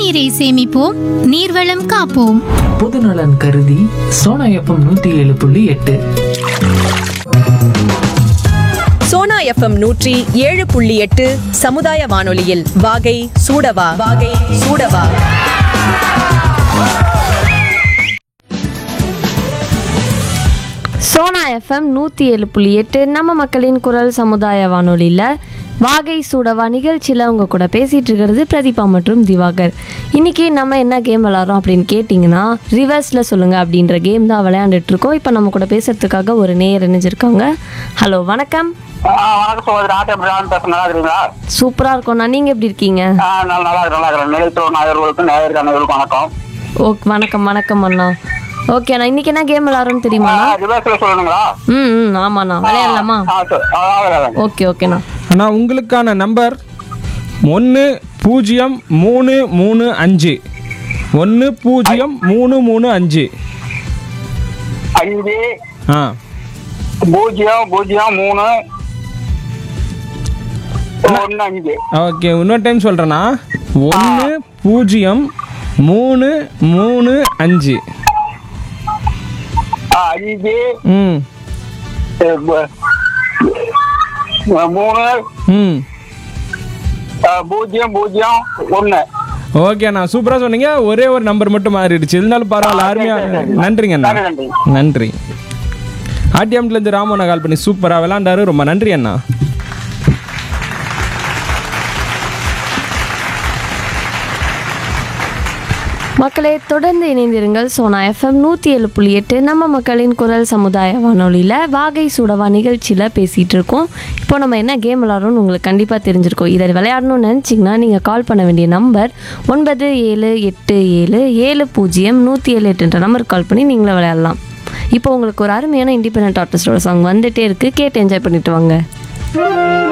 நீரை சேமிப்போம் நீர்வளம் காப்போம் பொதுநலன் கருதி சோனா எஃப்எம் நூத்தி ஏழு புள்ளி எட்டு சோனா எஃப்எம் நூற்றி ஏழு புள்ளி எட்டு சமுதாய வானொலியில் வாகை சூடவா வாகை சூடவா சோனா எஃப்எம் நூற்றி ஏழு புள்ளி எட்டு நம்ம மக்களின் குரல் சமுதாய வானொலியில் வாகை சூடவா நிகழ்ச்சியில் உங்கள் கூட பேசிகிட்டு இருக்கிறது பிரதீபா மற்றும் திவாகர் இன்றைக்கி நம்ம என்ன கேம் விளாட்றோம் அப்படின்னு கேட்டிங்கன்னா ரிவர்ஸில் சொல்லுங்கள் அப்படின்ற கேம் தான் விளையாண்டுட்டு இருக்கோம் இப்போ நம்ம கூட பேசுகிறதுக்காக ஒரு நேயர் இணைஞ்சிருக்காங்க ஹலோ வணக்கம் ஆ, வணக்கம் சகோதரி ஆட்டம் பிரான் பேச நல்லா இருக்கிறீங்களா சூப்பராக இருக்கோண்ணா நீங்கள் எப்படி இருக்கீங்க ஆ, நல்லா நல்லா இருக்கிறேன் நல்லா இருக்கிறேன் நிலைத்துறை நாயர்களுக்கும் நேயருக்கு அனைவருக்கும் வணக்கம் ஓகே வணக்கம் வணக்கம் அண்ணா ஓகேண்ணா இன்றைக்கி என்ன கேம் விளாட்றோம்னு தெரியுமாண்ணா ரிவர்ஸ்ல சொல்லணுங்களா ம் ம் ஆமாண்ணா விளையாடலாமா ஆ, சரி. ஆ, விளையாடுங்க. ஓகே ஓகேண்ணா அண்ணா உங்களுக்கான நம்பர் ஒன்று பூஜ்ஜியம் மூணு மூணு அஞ்சு ஒன்று பூஜ்ஜியம் மூணு மூணு அஞ்சு அஞ்சு ஆ பூஜ்ஜியம் பூஜ்ஜியம் மூணு ஒன்று அஞ்சு ஓகே இன்னொரு டைம் சொல்கிறேண்ணா ஒன்று பூஜ்ஜியம் மூணு மூணு அஞ்சு ஆ, அஞ்சு ம் எ, ப- மூணு ம் ஆ, பூஜ்ஜியம் பூஜ்ஜியம் ஒன்று ஓகேண்ணா சூப்பராக சொன்னீங்க ஒரே ஒரு நம்பர் மட்டும் மாறிடுச்சு இருந்தாலும் பரவாயில்ல அருமையாக நன்றிங்க அண்ணா நன்றி, நன்றி. நன்றி ஆர்டிஎம்லேருந்து ராமண்ணா கால் பண்ணி சூப்பராக விளாண்டாரு ரொம்ப நன்றி அண்ணா மக்களே தொடர்ந்து இணைந்திருங்கள் சோனா எஃப்எம் நூற்றி ஏழு புள்ளி எட்டு நம்ம மக்களின் குரல் சமுதாய வானொலியில் வாகை சூடவா நிகழ்ச்சியில் பேசிகிட்டு இருக்கோம் இப்போ நம்ம என்ன கேம் விளாட்றோம்னு உங்களுக்கு கண்டிப்பாக தெரிஞ்சிருக்கும் இதை விளையாடணும்னு நினச்சிங்கன்னா நீங்கள் கால் பண்ண வேண்டிய நம்பர் ஒன்பது ஏழு எட்டு ஏழு ஏழு பூஜ்ஜியம் நூற்றி ஏழு எட்டுன்ற நம்பருக்கு கால் பண்ணி நீங்களும் விளையாடலாம் இப்போ உங்களுக்கு ஒரு அருமையான இண்டிபெண்ட் ஆர்டிஸ்டோட சாங் வந்துட்டே இருக்குது கேட்டு என்ஜாய் பண்ணிட்டு வாங்க